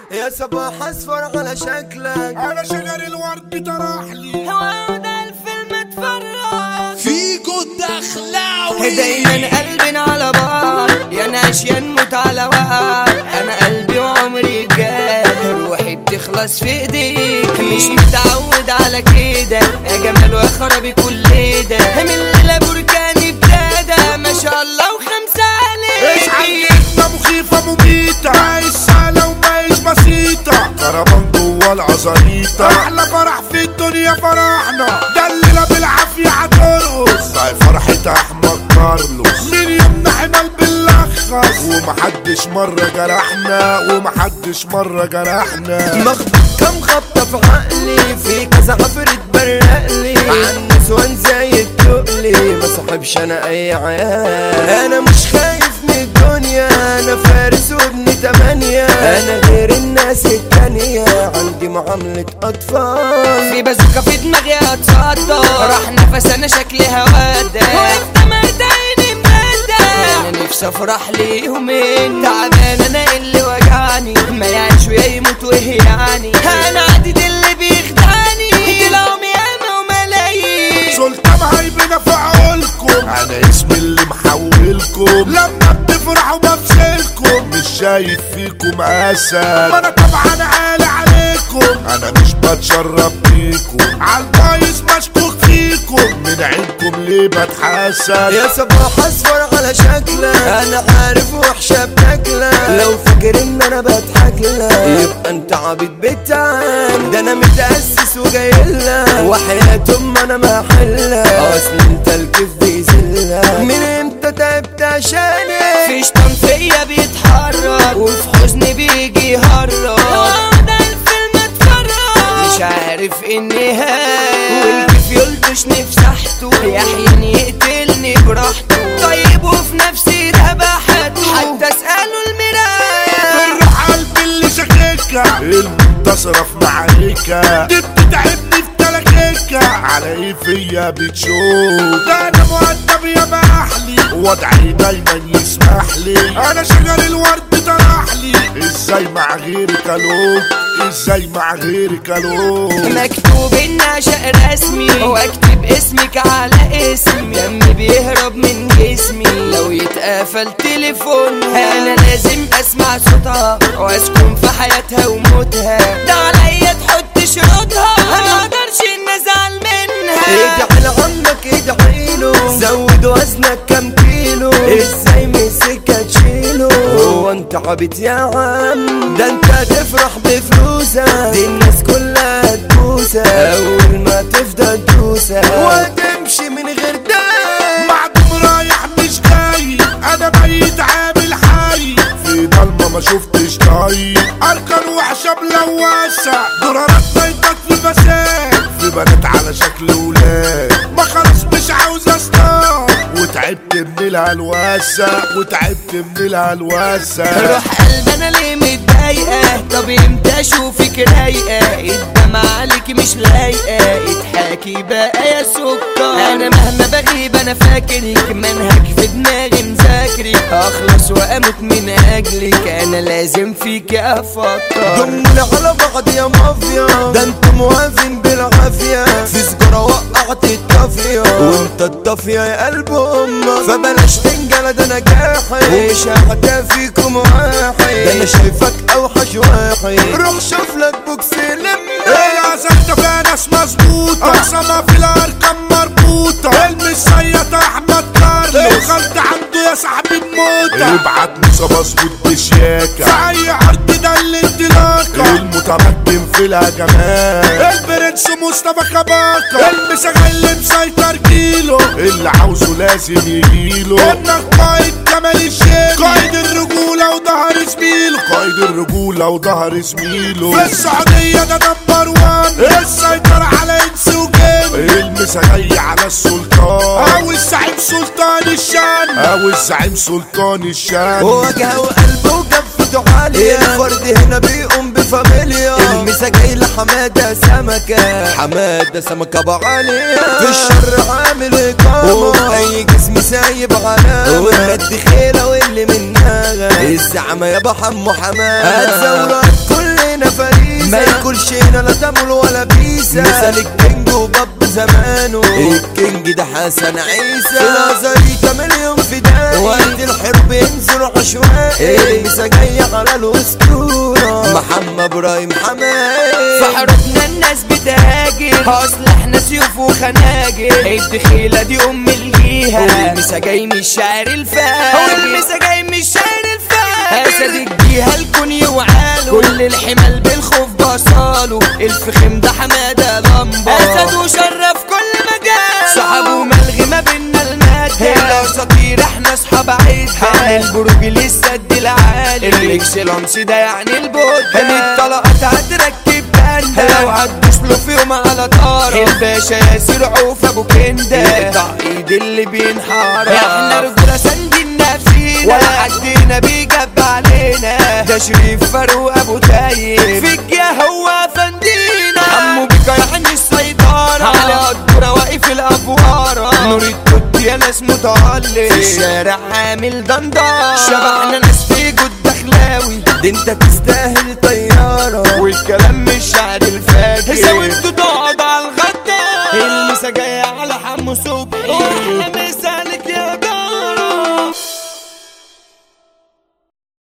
يا صباح اصفر على شكلك انا شجر الورد طرحلي هو ده الفيلم اتفرج فيكو الدخلاوي دايما قلبنا على بعض يا ناس يا نموت على بعض انا قلبي وعمري جاد روحي بتخلص في ايديك مش متعود على كده يا جمال وخربي كل ده من الليله بركاني ابتدى ما شاء الله وخمسه ايش عليك عندنا مخيفة مميتة عايش سهلة ومايش بسيطة كرمان جوا العزاريطة احلى فرح في الدنيا فرحنا دلنا بالعافية هترقص زي فرحة احمد كارلوس من يومنا حمال بنلخص ومحدش مرة جرحنا ومحدش مرة جرحنا مخبط كم خبطة في عقلي في كذا عفريت برقلي عن نسوان زي التقلي ما صاحبش انا اي عيال انا مش خايف من الدنيا انا فارس وابن تمانية انا غير الناس التانية عندي معاملة اطفال في بازوكا في دماغي هتصدى راح نفس انا شكلي هوادا وقفت مرت عيني مبدا انا نفسي افرح لي يومين تعبان انا اللي وجعني ما يعيش ويموت وهي يعني انا عديد اللي بيخدعني طلعوا ياما وملايين سلطان هيبنا في عقولكم انا اسمي اللي محولكم لما بتفرحوا بفشلكم مش شايف فيكم اسد ما انا طبعا عالي عليكم انا مش بتشرب بيكم عالبايظ مشكوك فيكم من عينكم ليه بتحسد يا صباح اصفر على شكلك انا عارف وحشة بتاكلك لو فاكر ان انا بضحك لك يبقى انت عبيط بتاعك ده انا متأسس وجاي لك وحياة ام انا ما حلك اصل انت الكيف بيذلك من امتى تعبت عشانك في شطان فيا بيتحرك وفي حزني بيجي يهرب ده الفيلم اتفرج مش عارف النهاية والكيف يلطشني في ساحته يحياني يقتلني براحته طيب وفي نفسي ذبحته حتى اسأله المراية الروح قلبي اللي شككة المنتصرة في معاركة دي بتتعبني في تلاكيكة على ايه فيا بتشوف ده انا مؤدب يا محلي وضعي دايما يسمح لي انا شجر الورد طرحلي ازاي مع غيرك الوم ازاي مع غيرك الوم مكتوب ان عشق رسمي واكتب اسمك على اسمي دمي بيهرب من جسمي لو يتقفل تليفون انا لازم اسمع صوتها واسكن في حياتها وموتها ده عليا تحط شروطها ما اقدرش ان ازعل منها ادعي لعمك ادعي له زود وزنك كم كيلو ازاي مسكة تشيله هو انت عبيط يا عم ده انت تفرح بفلوسك دي الناس كلها تبوسك اول ما تفضل تدوسك وتمشي من غير دم معدوم رايح مش جاي انا ميت عامل حي في ضلمه ما شفتش طايق اركان وحشه ملوثه درارات بيضات في المساء في بنات على شكل ولاد ما خلاص مش عاوز اصطاد وتعبت من الهلوسه وتعبت من الهلوسه روح قلب انا ليه متضايقه طب امتى اشوفك رايقه الدمع عليكي مش لايقه اضحكي بقى يا سكر انا مهما بغيب انا فاكرك منهج في دماغي مذاكرك اخلص واموت من اجلك انا لازم فيك افكر ضمنا على بعض يا مافيا ده انتوا موافين بالعافية في سجارة وقعت الطافية وانت الطافية يا قلب امك فبلاش تنجل ده انا جاحد ومش هحتى فيكم واحد ده انا شايفك اوحش واحد روح شوف لك بوكس لما يا زلطة فيها ناس مظبوطة أقسمها في الأرقام مربوطة المسيط أحمد كارلوس خلط عنده يا صاحبي بموتة ابعت موسى مظبوط بشياكة في أي عرض ده الانطلاقة المتمكن في الهجمات البرنس مصطفى كباكة المسا اللي مسيطر جيله اللي عاوزه لازم يجيله انك قائد جمال الشيخ قائد الرجولة وظهر زميله قائد الرجولة وظهر زميله في السعودية ده نمبر وان السيطرة على انس وجن المسا جاي على السلطان او الزعيم سلطان الشام او الزعيم سلطان الشام وجهه وقلبه وكفته عالية الفرد هنا بيقوم بفاميليا المسا جاي لحمادة سمكة حمادة سمكة ابو عالية في الشر عامل اقامة اي جسم سايب علامة والند خيرة واللي منها الزعمة يا ابو حمو حماد هتزورك كل هنا فريسة ما ياكلش هنا لا تمر ولا بيسة مثال الكينج وباب زمانه الكينج ده حسن عيسى الازاريتا مليون فدائي وقت الحرب ينزل عشوائي المسا جاية على الاسطورة محمد ابراهيم حماي في حروبنا الناس بتهاجر اصل احنا سيوف وخناجر الدخيلة دي ام الجيهة والمسا جاي من الشعر الفاجر والمسا جاي من الشعر الفاجر اسد الجيهة الكون يوعاله كل الحمال بالخوف بصاله الفخم ده حمادة لمبة اسد وشرف كل مجال صحابه ملغي ما بينا المادة الاساطير احنا اصحاب عيدها البروج للسد العالي الاكسلانس ده يعني البوت الطلقات هتركب باندا لو هتدوس له فيهم على طارة الباشا ياسر عوف ابو كندا يقطع ايد اللي بينحارة احنا رجولة ساندين نفسينا ولا حدنا بيجب علينا ده شريف فاروق ابو تايب في الجاه هو فندينا عمو بيكا يعني السيطرة على الدورة واقف الافوارة نور التوت يا ناس متعلق في الشارع عامل دندار شبعنا ناس في جود دخلاوي دي انت تستاهل طيارة والكلام مش شعر الفاجر سويتوا تقعد على الغدا المسا جاية على حمو صبحي المسا